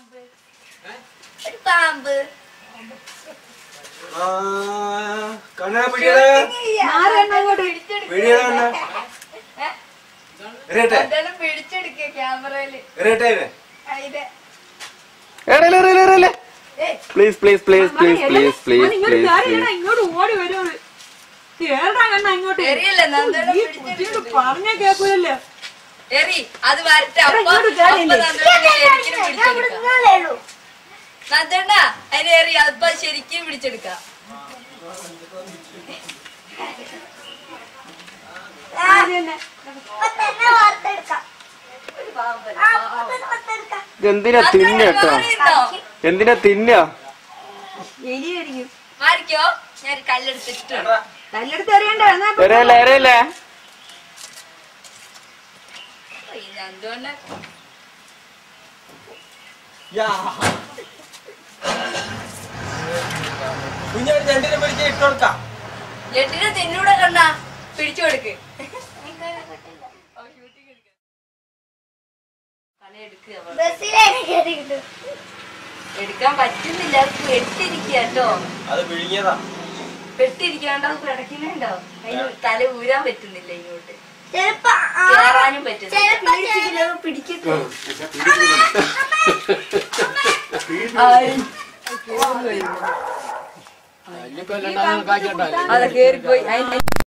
ഒരു പാമ്പ് ആ, കണ്ണാ പിടിയടാ ആരെണ്ണ അങ്ങോട്ട് പിടിയടാ കണ്ണാ എറിയട്ടെ എന്തായാലും പിടിച്ചെടുക്ക ക്യാമറയില് എറിയട്ടെ ഇവൻ? അതിന്റെ please please please please please please ഇങ്ങോട്ട് പ്ലീസ് കയറിയണ ഇങ്ങോട്ട് ഓടി വരുന്നത് കേറടാ കണ്ണ ഇങ്ങോട്ട് എറിയല്ലേ നന്ദനം ഈ കുട്ടിയോട് പറഞ്ഞ കേക്കൂലല്ലോ എറി അത് വരട്ടെ അപ്പൊ ഇങ്ങോട്ട് കേറിയില്ലേ? ശരിക്കും പിടിച്ചെടുക്കാം നന്ദണ്ണ അതിനെ എറി അപ്പൊ ശരിക്കും പിടിച്ചെടുക്കാം ഒരു പാമ്പല്ലേ, പാവം. എന്തിനാ തിന്ന കേട്ടോ മാറിയിരുന്നോ? എന്തിനാ തിന്ന എലിയായിരിക്കും മാറിക്കോ ഞാൻ ഒരു കല്ലെടുത്തിട്ട് കല്ലെടുത്ത് എറിയണ്ട എന്നാ ഇപ്പൊ എരയല്ലേ എരയല്ലേ നന്ദോണ്ണ യാ. കുഞ്ഞൊരു ഞണ്ടിനെ പിടിച്ച് ഇട്ട് കൊടുക്കാം ഞെട്ടിനെ തെന്നൂടെ കണ്ണ പിടിച്ചു കൊടുക്ക് കളി എടുക്കുക അവൾ. എടുക്കാൻ പറ്റുന്നില്ല അത് പെട്ടിരിക്കുക കേട്ടോ അത് വിഴുങ്ങിയതാ പെട്ടിരിക്കാണ്ട് അത് പിടയ്ക്കുന്നുണ്ടോ അതിന് തല ഊരാൻ പറ്റുന്നില്ല ഇങ്ങോട്ട് കേറാനും പറ്റുന്നില്ല പിടിക്കുന്നു ഇനിയിപ്പോ എല്ലാം കാഴ്ച അതെ കേറിപ്പോയി അതിന്